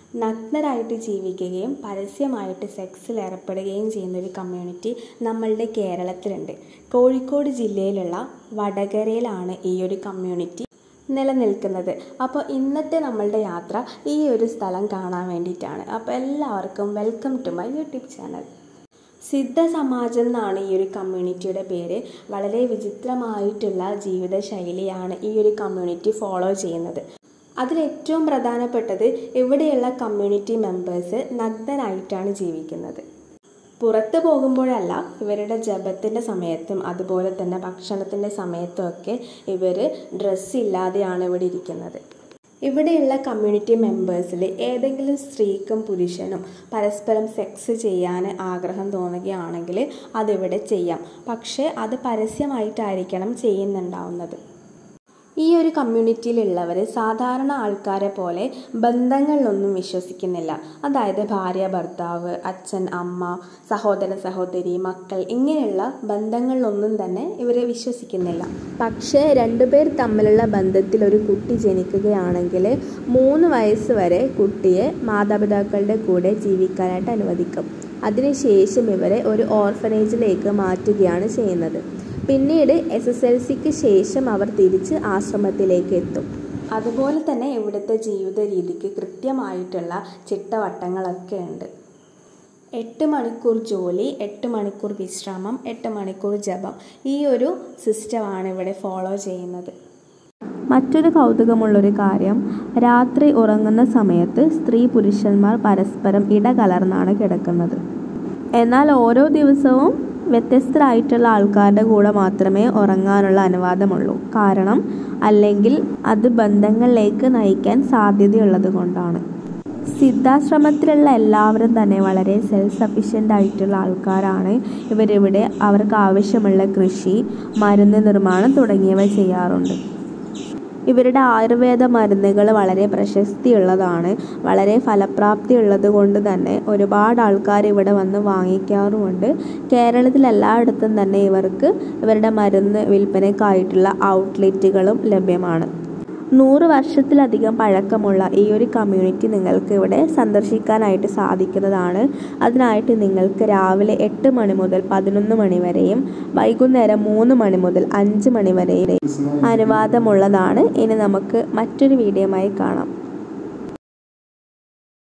നഗ്നരായിട്ട് ജീവിക്കുകയും പരസ്യമായിട്ട് സെക്സിൽ ഏർപ്പെടുകയും ചെയ്യുന്ന ഒരു കമ്മ്യൂണിറ്റി നമ്മളുടെ കേരളത്തിലുണ്ട് കോഴിക്കോട് ജില്ലയിലുള്ള വടകരയിലാണ് ഈ ഒരു കമ്മ്യൂണിറ്റി നിലനിൽക്കുന്നത് അപ്പോൾ ഇന്നത്തെ നമ്മളുടെ യാത്ര ഈ ഒരു സ്ഥലം കാണാൻ വേണ്ടിയിട്ടാണ് അപ്പോൾ എല്ലാവർക്കും welcome to my YouTube channel Siddha Samajam എന്നാണ് ഈ ഒരു കമ്മ്യൂണിറ്റിയുടെ പേര് വളരെ വിചിത്രമായിട്ടുള്ള ജീവിത ശൈലിയാണ് ഈ ഒരു കമ്മ്യൂണിറ്റി ഫോളോ ചെയ്യുന്നത് അതിലേറ്റവും പ്രധാനപ്പെട്ടത് ഇവിടെയുള്ള കമ്മ്യൂണിറ്റി മെമ്പേഴ്സ് നഗ്നരായിട്ടാണ് ജീവിക്കുന്നത് പുറത്ത് പോകുമ്പോഴല്ല ഇവരുടെ ജപത്തിൻ്റെ സമയത്തും അതുപോലെ തന്നെ ഭക്ഷണത്തിൻ്റെ സമയത്തും ഒക്കെ ഇവർ ഡ്രസ്സ് ഇല്ലാതെയാണ് ഇവിടെ ഇരിക്കുന്നത് ഇവിടെയുള്ള കമ്മ്യൂണിറ്റി മെമ്പേഴ്സിൽ ഏതെങ്കിലും സ്ത്രീക്കും പുരുഷനും പരസ്പരം സെക്സ് ചെയ്യാൻ ആഗ്രഹം തോന്നുകയാണെങ്കിൽ അതിവിടെ ചെയ്യാം പക്ഷേ അത് പരസ്യമായിട്ടായിരിക്കണം ചെയ്യുന്നുണ്ടാവുന്നത് ഈ ഒരു കമ്മ്യൂണിറ്റിയിലുള്ളവർ സാധാരണ ആൾക്കാരെ പോലെ ബന്ധങ്ങളിലൊന്നും വിശ്വസിക്കുന്നില്ല അതായത് ഭാര്യ ഭർത്താവ് അച്ഛൻ അമ്മ സഹോദര സഹോദരി മക്കൾ ഇങ്ങനെയുള്ള ബന്ധങ്ങളിലൊന്നും തന്നെ ഇവർ വിശ്വസിക്കുന്നില്ല പക്ഷേ രണ്ടുപേർ തമ്മിലുള്ള ബന്ധത്തിൽ ഒരു കുട്ടി ജനിക്കുകയാണെങ്കിൽ മൂന്ന് വയസ്സ് വരെ കുട്ടിയെ മാതാപിതാക്കളുടെ കൂടെ ജീവിക്കാനായിട്ട് അനുവദിക്കും അതിനുശേഷം ഇവരെ ഒരു ഓർഫനേജിലേക്ക് മാറ്റുകയാണ് ചെയ്യുന്നത് പിന്നീട് എസ് എസ് എൽ സിക്ക് ശേഷം അവർ തിരിച്ച് ആശ്രമത്തിലേക്ക് എത്തും അതുപോലെ തന്നെ ഇവിടുത്തെ ജീവിത രീതിക്ക് കൃത്യമായിട്ടുള്ള ചിട്ടവട്ടങ്ങളൊക്കെ ഉണ്ട് എട്ട് മണിക്കൂർ ജോലി എട്ട് മണിക്കൂർ വിശ്രമം എട്ട് മണിക്കൂർ ജപം ഈ ഒരു സിസ്റ്റമാണ് ഇവിടെ ഫോളോ ചെയ്യുന്നത് മറ്റൊരു കൗതുകമുള്ളൊരു കാര്യം രാത്രി ഉറങ്ങുന്ന സമയത്ത് സ്ത്രീ പുരുഷന്മാർ പരസ്പരം ഇടകലർന്നാണ് കിടക്കുന്നത് എന്നാൽ ഓരോ ദിവസവും വ്യത്യസ്തരായിട്ടുള്ള ആൾക്കാരുടെ കൂടെ മാത്രമേ ഉറങ്ങാനുള്ള അനുവാദമുള്ളൂ കാരണം അല്ലെങ്കിൽ അത് ബന്ധങ്ങളിലേക്ക് നയിക്കാൻ സാധ്യതയുള്ളത് കൊണ്ടാണ് സിദ്ധാശ്രമത്തിലുള്ള എല്ലാവരും തന്നെ വളരെ സെൽഫ് സഫീഷ്യൻ്റ് ആയിട്ടുള്ള ആൾക്കാരാണ് ഇവരിവിടെ അവർക്ക് ആവശ്യമുള്ള കൃഷി മരുന്ന് നിർമ്മാണം തുടങ്ങിയവ ചെയ്യാറുണ്ട് ഇവരുടെ ആയുർവേദ മരുന്നുകൾ വളരെ പ്രശസ്തിയുള്ളതാണ് വളരെ ഫലപ്രാപ്തി ഉള്ളത് കൊണ്ട് തന്നെ ഒരുപാട് ആൾക്കാർ ഇവിടെ വന്ന് വാങ്ങിക്കാറുമുണ്ട് കേരളത്തിൽ എല്ലായിടത്തും തന്നെ ഇവർക്ക് ഇവരുടെ മരുന്ന് വിൽപ്പനയ്ക്കായിട്ടുള്ള ഔട്ട്ലെറ്റുകളും ലഭ്യമാണ് നൂറ് വർഷത്തിലധികം പഴക്കമുള്ള ഈ ഒരു കമ്മ്യൂണിറ്റി നിങ്ങൾക്ക് ഇവിടെ സന്ദർശിക്കാനായിട്ട് സാധിക്കുന്നതാണ് അതിനായിട്ട് നിങ്ങൾക്ക് രാവിലെ എട്ട് മണി മുതൽ പതിനൊന്ന് മണി വരെയും വൈകുന്നേരം മൂന്ന് മണി മുതൽ അഞ്ച് മണി വരെയും അനുവാദമുള്ളതാണ് ഇനി നമുക്ക് മറ്റൊരു വീഡിയോയുമായി കാണാം